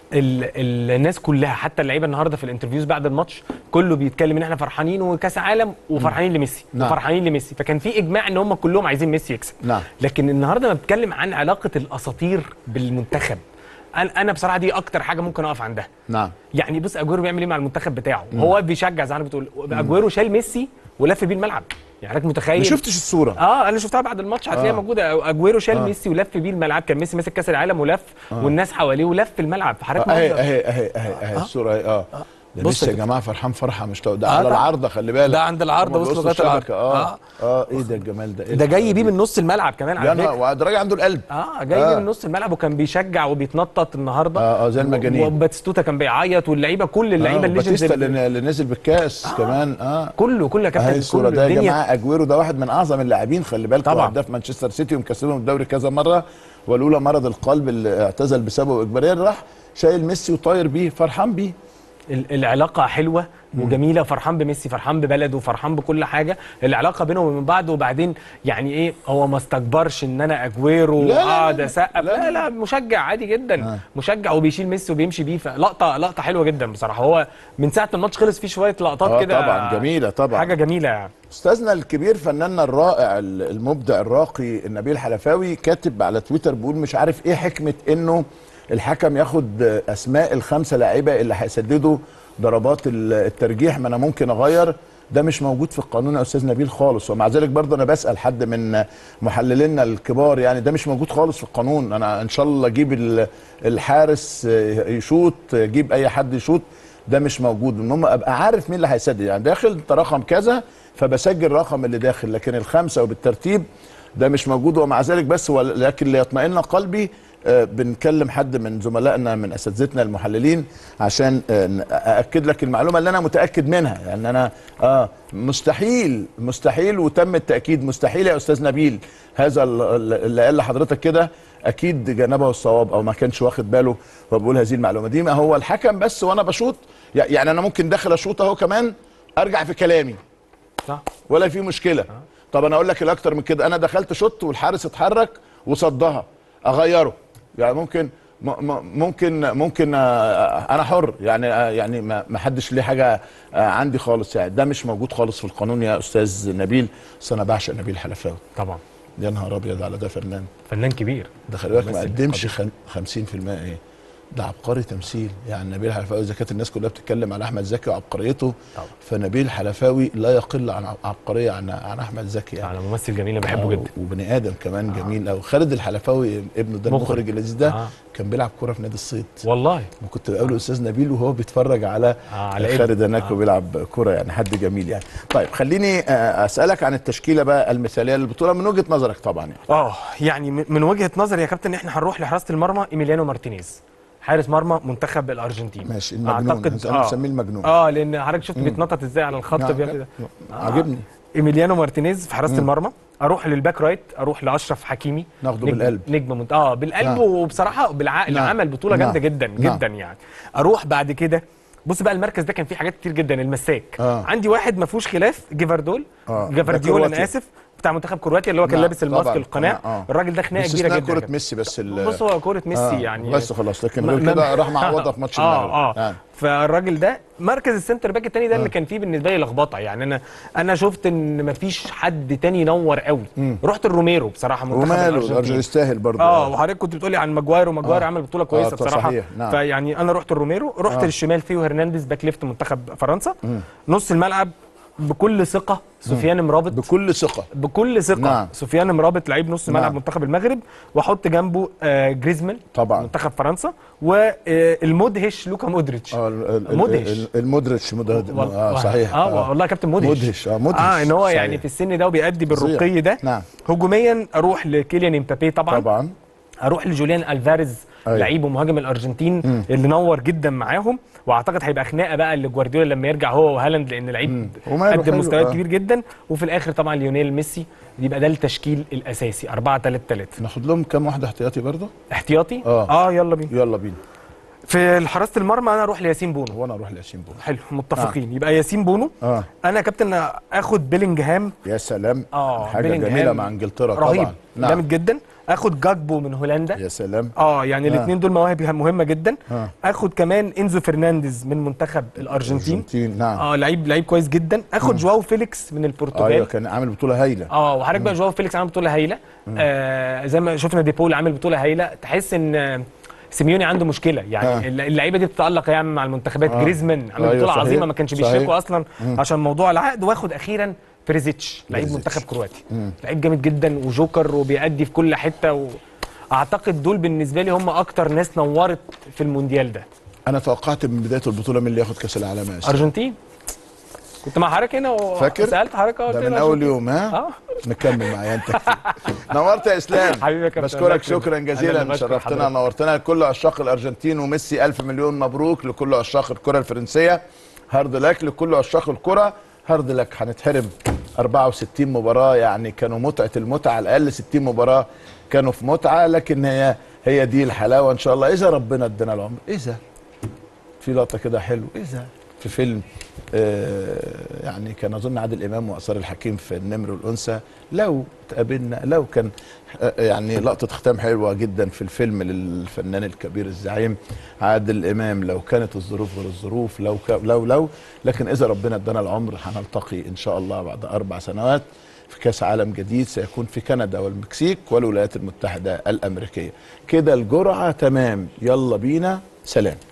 ال ال الناس كلها حتى اللعيبه النهارده في الانترفيوز بعد الماتش كله بيتكلم ان احنا فرحانين وكاس عالم وفرحانين لميسي نعم. وفرحانين لميسي فكان في اجماع ان هم كلهم عايزين ميسي يكسب نعم. لكن النهارده ما بتكلم عن علاقه الاساطير بالمنتخب انا انا بصراحه دي اكتر حاجه ممكن اقف عندها نعم يعني بص اجويرو بيعمل ايه مع المنتخب بتاعه هو بيشجع زي ما بتقول اجويرو شال ميسي ولف بيه الملعب يعني حضرتك متخيل ما شفتش الصوره اه انا شفتها بعد الماتش هتلاقيها آه. موجوده اجويرو شال آه. ميسي ولف بيه الملعب كان ميسي ماسك كاس العالم ولف والناس حواليه ولف الملعب فحضرتك اهي منظر. اهي اهي اهي اهي الصوره اهي اه ده بص لسه يا كده. جماعه فرحان فرحه مش طو... ده آه، على ده- العارضه خلي بالك ده عند العارضة هما وصل بيقصوا لغاية الشبكة. العارضة. اه اه ايه ده الجمال ده إيه ده جاي الحلاوة بيه دي؟ من نص الملعب كمان يا على نهار فكره وده راجل عنده القلب اه جاي آه. بيه من نص الملعب وكان بيشجع وبيتنطط النهارده آه، آه، زي المجانين. وباتستوتا كان بيعيط واللعيبه كل اللعيبه آه الليجندز باتيستا اللي- اللي اللي نزل بالكاس كمان اه كله كله يا اهي كابتن الصوره كله ده يا الدنيا جماعه اجويرو ده واحد من اعظم اللاعبين خلي بالك طبعاً. هداف مانشستر سيتي ومكسبهم الدوري كذا مره ولولا مرض القلب اللي اعتزل بسببه اجباريا راح شايل ميسي وطاير بيه فرحان بيه ال- العلاقه حلوه وجميله فرحان بميسي فرحان ببلده فرحان بكل حاجه العلاقه بينهم وبين بعض وبعدين يعني ايه هو ما استكبرش ان انا اجويرو لا، لا، لا، وقعد لا. اسقف لا، لا لا. لا مشجع عادي جدا آه. مشجع وبيشيل ميسي وبيمشي بيه فلقطه لقطه حلوه جدا بصراحه هو من ساعه ما الماتش خلص فيه شويه لقطات اه كده طبعا جميله طبعا حاجه جميله يعني استاذنا الكبير فناننا الرائع المبدع الراقي النبيل حلفاوي كاتب على تويتر بيقول مش عارف ايه حكمه انه الحكم ياخد اسماء الخمسه لاعيبه اللي هيسددوا ضربات ال- الترجيح ما انا ممكن اغير ده مش موجود في القانون يا استاذ نبيل خالص ومع ذلك برضه انا بسال حد من محللينا الكبار يعني ده مش موجود خالص في القانون انا ان شاء الله اجيب ال- الحارس يشوط اجيب اي حد يشوط ده مش موجود ان هم ابقى عارف مين اللي هيسدد يعني داخل انت رقم كذا فبسجل رقم اللي داخل لكن الخمسه وبالترتيب ده مش موجود ومع ذلك بس ولكن ليطمئن قلبي آه، بنكلم حد من زملائنا من اساتذتنا المحللين عشان آه، ن- ااكد لك المعلومه اللي انا متاكد منها يعني انا اه مستحيل مستحيل وتم التاكيد مستحيل يا استاذ نبيل هذا ال- ال- اللي قال لحضرتك كده اكيد جنبه الصواب او ما كانش واخد باله وبقول هذه المعلومه دي ما هو الحكم بس وانا بشوط يع- يعني انا ممكن داخل اشوط اهو كمان ارجع في كلامي صح ولا في مشكله طب انا اقول لك الاكتر من كده انا دخلت شوت والحارس اتحرك وصدها اغيره يعني ممكن م- م- ممكن ممكن آه، انا حر يعني آه، يعني ما ما حدش ليه حاجه آه، عندي خالص يعني ده مش موجود خالص في القانون يا استاذ نبيل بس انا بعشق نبيل حلفاوي طبعا يا نهار ابيض على ده فنان فنان كبير ده خلي بالك ما ممثل قدمش قدير. خم- 50% ايه ده عبقري تمثيل يعني نبيل حلفاوي اذا كانت الناس كلها بتتكلم على احمد زكي وعبقريته طبعا. فنبيل حلفاوي لا يقل عن عبقريه عن عن احمد زكي يعني على ممثل جميل انا بحبه آه، جدا وبني ادم كمان جميل قوي خالد الحلفاوي ابنه ده مخرج. المخرج اللذيذ ده آه. كان بيلعب كوره في نادي الصيد والله وكنت بقابله استاذ نبيل وهو بيتفرج على, آه، على ابنه. خالد هناك آه. وبيلعب كوره يعني حد جميل يعني طيب خليني آه، اسالك عن التشكيله بقى المثاليه للبطوله من وجهه نظرك طبعا يعني اه يعني من من وجهه نظري يا كابتن احنا هنروح لحراسه المرمى ايميليانو مارتينيز حارس مرمى منتخب الارجنتين ماشي المجنون انا مسميه المجنون اه لان حضرتك شفت بيتنطط ازاي على الخط نعم، بيعمل كده عاجبني ايميليانو مارتينيز في حراسه المرمى اروح للباك رايت اروح لاشرف حكيمي ناخده نجم- بالقلب. نجم منت... اه بالقلب نعم. وبصراحه بالعقل نعم. عمل بطوله نعم. جامده جدا نعم. جدا يعني اروح بعد كده بص بقى المركز ده كان فيه حاجات كتير جدا المساك آه. عندي واحد ما فيهوش خلاف جيفاردول آه. ده جيفارديول كرواتيا. انا اسف بتاع منتخب كرواتيا اللي هو كان نعم، لابس الماسك طبعاً. القناع آه. الراجل ده خناقه كبيره باستثناء جدا كره كده. ميسي بس ال- بص هو كوره ميسي آه، يعني بس خلاص لكن ما- غير ما- كده راح معوضها في ماتش المغرب اه اه آه. فالراجل ده مركز السنتر باك التاني ده اللي كان فيه بالنسبه لي لخبطه يعني انا انا شفت ان مفيش حد تاني نور قوي رحت الروميرو بصراحه منتخب وماله الارجنتين الارجنتين يستاهل برضه اه وحضرتك كنت بتقولي عن ماجواير وماجواير آه. عمل بطوله كويسه آه، بصراحه صحيح، نعم. فيعني انا رحت الروميرو رحت آه. للشمال ثيو هرنانديز باك ليفت منتخب فرنسا نص الملعب بكل ثقه سفيان مرابط بكل ثقه بكل ثقه نعم. سفيان مرابط لعيب نص ملعب نعم. منتخب المغرب واحط جنبه آه جريزمان طبعا. منتخب فرنسا والمدهش لوكا مودريتش اه ال- ال- مدهش. ال- المدرج مدهش وال- اه صحيح اه والله يا كابتن مدهش مدهش اه مدهش اه ان هو صحيح. يعني في السن ده وبيأدي بالرقي ده نعم. هجوميا اروح لكيليان امبابي طبعا طبعا اروح لجوليان الفاريز أيوة. لعيب ومهاجم الارجنتين اللي نور جدا معاهم واعتقد هيبقى خناقه بقى لجوارديولا لما يرجع هو وهالاند لان لعيب وماله قدم حلو، مستويات آه. كبير جدا وفي الاخر طبعا ليونيل ميسي يبقى ده التشكيل الاساسي 4 3 3 ناخد لهم كام واحده احتياطي برضه احتياطي آه. اه يلا بينا يلا بينا في حراسه المرمى انا اروح لياسين بونو وانا اروح لياسين بونو حلو متفقين يبقى ياسين بونو اه انا يا كابتن اخد بيلينجهام يا سلام اه حاجه بيلينجهام جميله مع انجلترا رهيب طبعا نعم جامد جدا اخد جاكبو من هولندا يا سلام اه يعني آه. الاثنين دول مواهب مهمه جدا آه. اخد كمان انزو فرنانديز من منتخب الارجنتين الارجنتين نعم اه لعيب لعيب كويس جدا اخد جواو فيليكس من البرتغال ايوه كان عامل بطوله هايله اه وحضرتك بقى جواو فيليكس عامل بطوله هايله آه زي ما شفنا ديبول عامل بطوله هايله تحس ان آه، سيميوني عنده مشكله يعني آه. آه. اللعيبه دي بتتالق يعني مع المنتخبات آه. آه. جريزمان عامل أيوة بطوله صحيح. عظيمه ما كانش صحيح. بيشاركوا اصلا عشان موضوع العقد واخد اخيرا بريزيتش لعيب بريزيتش. منتخب كرواتي لعيب جامد جدا وجوكر وبيأدي في كل حته و... اعتقد دول بالنسبه لي هم اكتر ناس نورت في المونديال ده انا توقعت من بدايه البطوله مين اللي ياخد كاس العالم يا أسلام. ارجنتين كنت مع حضرتك هنا فاكر؟ وسالت حضرتك قلت ده لي من اول الأرجنتين. يوم ها اه نكمل معايا انت نورت يا اسلام حبيبي يا كابتن، الله بشكرك يكرمك. شكرا أنا جزيلا اللي بشكر شرفتنا حضرتك. نورتنا لكل عشاق الارجنتين وميسي الف مليون مبروك لكل عشاق الكره الفرنسيه هارد لك لكل عشاق الكره هارد لك هنتحرم 64 مباراه يعني كانوا متعه المتعه على الاقل 60 مباراه كانوا في متعه لكن هي هي دي الحلاوه ان شاء الله اذا ربنا ادانا العمر اذا في لقطه كده حلو اذا في فيلم آه يعني كان اظن عادل امام واثار الحكيم في النمر والانثى لو تقابلنا لو كان آه يعني لقطه ختام حلوه جدا في الفيلم للفنان الكبير الزعيم عادل امام لو كانت الظروف غير الظروف لو ك... لو لو لكن اذا ربنا ادانا العمر هنلتقي ان شاء الله بعد اربع سنوات في كاس عالم جديد سيكون في كندا والمكسيك والولايات المتحده الامريكيه كده الجرعه تمام يلا بينا سلام